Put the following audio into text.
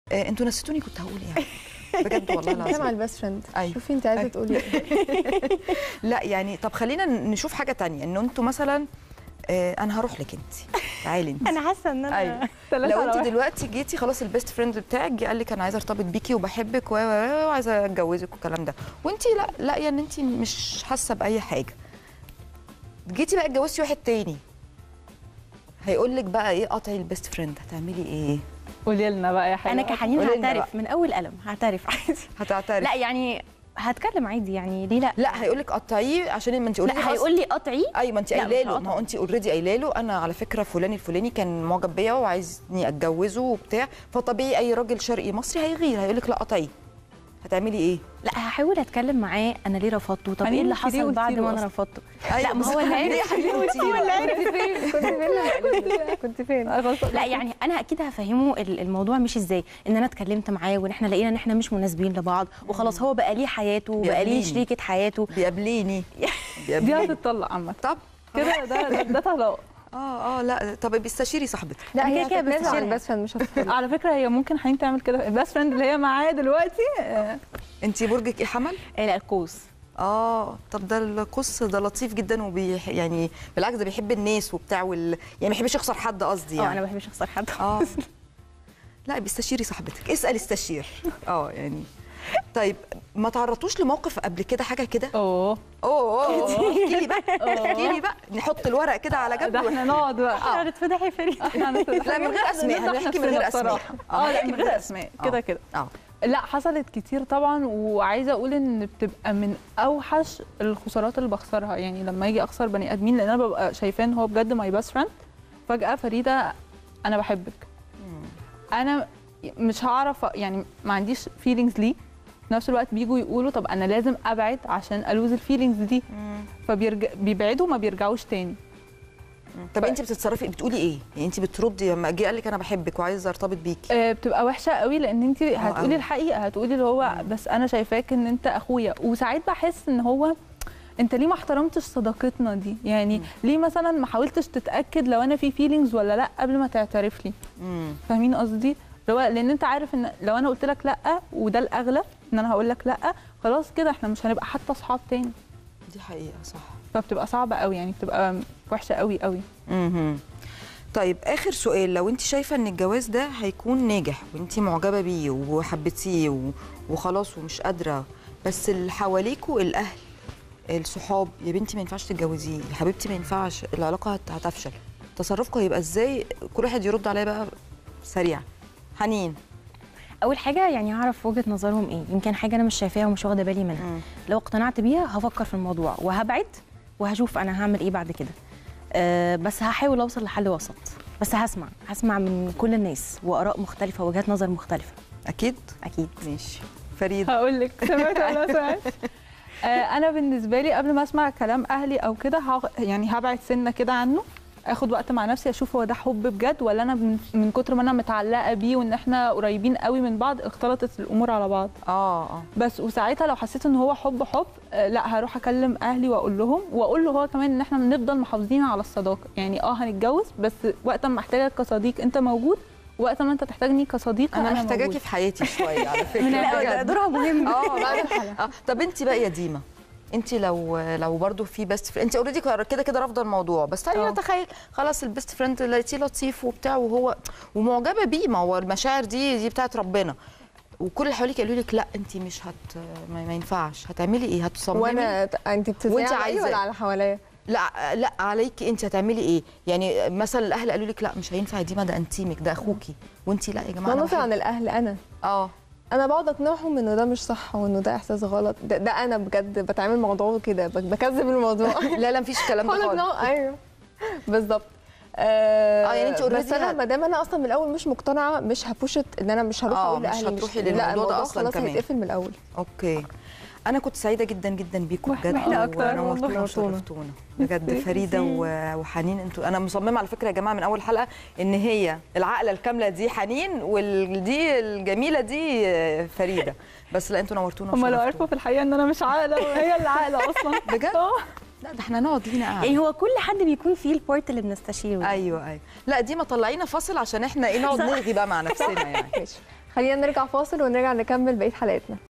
آه انتوا نسيتوني كنت هقول ايه بجد والله بنتكلم على العظيم البيست فريند أيوة. شوفي انت عايزه أيوة. تقولي ايه لا يعني طب خلينا نشوف حاجه تانية ان انتوا مثلا آه انا هروح لك انت تعالي انت انا حاسه ان انا ايوه ثلاثة لو على انت واحد. دلوقتي جيتي خلاص البيست فريند بتاعك جه قال لك انا عايزه ارتبط بيكي وبحبك و- و- و- وعايزه اتجوزك والكلام ده وانت لا لاقيه ان انت مش حاسه باي حاجه جيتي بقى اتجوزتي واحد تاني هيقول لك بقى ايه قطعي البيست فريند هتعملي ايه قولي لنا بقى يا حلوه انا كحنين قولي لنا هعترف من اول قلم هعترف عادي هتعترف لا يعني هتكلم عادي يعني ليه لا لا هيقول لك قطعيه عشان ما انت قلتي لا هيقول لي قطعي ايوه ما انت لا، قايله مش له ما هو هقطعه. انت اوريدي قايله له انا على فكره فلان الفلاني كان معجب بيا وعايزني اتجوزه وبتاع فطبيعي اي راجل شرقي مصري هيغير هيقول لك لا قطعيه هتعملي ايه؟ لا هحاول اتكلم معاه انا ليه رفضته طب ايه خليني اللي قلتي ليه حصل قلتي بعد له ما انا أصلاً؟ رفضته أيوة، لا ما هو اللي ليه عارف حبيبتي؟ كنت فين كنت فين كنت فين لا يعني انا اكيد هفهمه ال- الموضوع مش ازاي ان انا اتكلمت معاه وان احنا لقينا ان احنا مش مناسبين لبعض وخلاص هو بقى ليه حياته وبقى ليه بيقابليني. شريكه حياته بيقابليني دي بيقابليني هتطلق عامه طب كده ده ده, ده طلاق اه اه لا طب بيستشيري صاحبتك لا أنا هي كده كده كده بتنازل عن بستشيرها. البيست فريند مش هتتكلم على فكره هي ممكن حنين تعمل كده البيست فريند اللي هي معاه دلوقتي آه، انت برجك ايه حمل؟ إيه لا القوس اه طب ده القص ده لطيف جدا وبي يعني بالعكس ده بيحب الناس وبتاع وال... يعني ما بيحبش يخسر حد قصدي اه يعني انا ما بحبش اخسر حد اه لا بيستشيري صاحبتك اسال استشير اه يعني طيب ما تعرضتوش لموقف قبل كده حاجه كده اوه اوه اوه احكي لي بقى احكي لي بقى نحط الورق كده على جنب ده احنا نقعد بقى احنا هتفضحي فريد احنا هنت- لا، من غير أسماء، نفضح هنحكي من غير نفسنا أسماء. بصراحة. آه، اه لا هنحكي من غير اسماء آه. كده كده اه لا حصلت كتير طبعا وعايزه اقول ان بتبقى من اوحش الخسارات اللي بخسرها يعني لما يجي اخسر بني ادمين لان انا ببقى شايفاه ان هو بجد ماي بيست فريند فجاه فريده انا بحبك انا مش هعرف يعني ما عنديش فيلينجز ليه في نفس الوقت بيجوا يقولوا طب انا لازم ابعد عشان الوز الفيلينجز دي فبيرجع بيبعدوا ما بيرجعوش تاني طب انت بتتصرفي بتقولي ايه يعني انت بتردي لما جه قال لك انا بحبك وعايزه ارتبط بيكي آه، بتبقى وحشه قوي لان انت أوي. هتقولي الحقيقه هتقولي اللي هو بس انا شايفاك ان انت اخويا وساعات بحس ان هو انت ليه ما احترمتش صداقتنا دي يعني ليه مثلا ما حاولتش تتاكد لو انا في فيلينجز ولا لا قبل ما تعترف لي امم فاهمين قصدي اللي هو لان انت عارف ان لو انا قلت لك لا وده الاغلب ان انا هقول لك لا خلاص كده احنا مش هنبقى حتى اصحاب تاني دي حقيقه صح فبتبقى صعبه قوي يعني بتبقى وحشه قوي قوي امم طيب اخر سؤال لو انت شايفه ان الجواز ده هيكون ناجح وانت معجبه بيه وحبيتيه و- وخلاص ومش قادره بس اللي حواليكوا الاهل الصحاب يا بنتي ما ينفعش تتجوزيه يا حبيبتي ما ينفعش العلاقه هت- هتفشل تصرفكم هيبقى ازاي كل واحد يرد عليا بقى سريع حنين اول حاجه يعني هعرف وجهه نظرهم ايه يمكن حاجه انا مش شايفاها ومش واخده بالي منها مم. لو اقتنعت بيها هفكر في الموضوع وهبعد وهشوف انا هعمل ايه بعد كده أه بس هحاول اوصل لحل وسط بس هسمع هسمع من كل الناس واراء مختلفه وجهات نظر مختلفه اكيد اكيد ماشي فريد هقول لك سمعت ولا سمعت آه، انا بالنسبه لي قبل ما اسمع كلام اهلي او كده هغ- يعني هبعد سنه كده عنه اخد وقت مع نفسي اشوف هو ده حب بجد ولا انا من, من كتر ما انا متعلقه بيه وان احنا قريبين قوي من بعض اختلطت الامور على بعض اه اه بس وساعتها لو حسيت ان هو حب حب آه، لا هروح اكلم اهلي واقول لهم واقول له هو كمان ان احنا بنفضل محافظين على الصداقه يعني اه هنتجوز بس وقت ما احتاجك كصديق انت موجود وقت ما انت تحتاجني كصديقه انا انا محتاجاكي موجود. في حياتي شويه على فكره لا بجد. دورها مهم اه آه. طب انت بقى يا ديما انت لو لو برضو في بيست فريند انت اوريدي كده كده رافضه الموضوع بس تعالي اه. نتخيل خلاص البيست فريند لقيتيه لطيف وبتاع وهو ومعجبه بيه ما هو المشاعر دي دي بتاعت ربنا وكل اللي حواليك قالوا لك لا انت مش هت ما, ما ينفعش هتعملي ايه هتصممي وانا انت بتتزعلي وانت على عايزة- ولا على حواليا لا لا عليكي انت هتعملي ايه يعني مثلا الاهل قالوا لك لا مش هينفع يا ديما ده انتيمك ده اخوكي وانت لا يا جماعه انا ما نظر عن بحب- الاهل انا اه انا بقعد اقنعهم انه ده مش صح وانه ده احساس غلط ده, ده انا بجد بتعامل مع الموضوع كده بك- بكذب الموضوع لا لا مفيش الكلام ده بقعد خالص اقنعه ايوه بالظبط آه آه، يعني انت بس already انا هت- ما دام انا اصلا من الاول مش مقتنعه مش هبوشت ان انا مش هروح آه، اقول مش لاهلي هتروحي لا للموضوع ده الموضوع أصلاً خلاص كمان. هيتقفل من الاول اوكي انا كنت سعيده جدا جدا بيكم وإحنا- بجد إحنا أكتر والله. ونورتونا نورتونا. وشرفتونا بجد فريده و- وحنين انتوا انا مصممه على فكره يا جماعه من اول حلقه ان هي العقله الكامله دي حنين ودي الجميله دي فريده بس لا انتوا نورتونا هم لو وشرفتونا. عرفوا في الحقيقه ان انا مش عاقله وهي اللي عاقله اصلا بجد؟ آه. لا ده احنا نقعد لينا قاعده يعني هو كل حد بيكون فيه البارت اللي بنستشيره ده. ايوه ايوه لا دي ما طلعينا فاصل عشان احنا ايه نقعد نلغي بقى مع نفسنا يعني ماشي خلينا نرجع فاصل ونرجع نكمل بقيه حلقتنا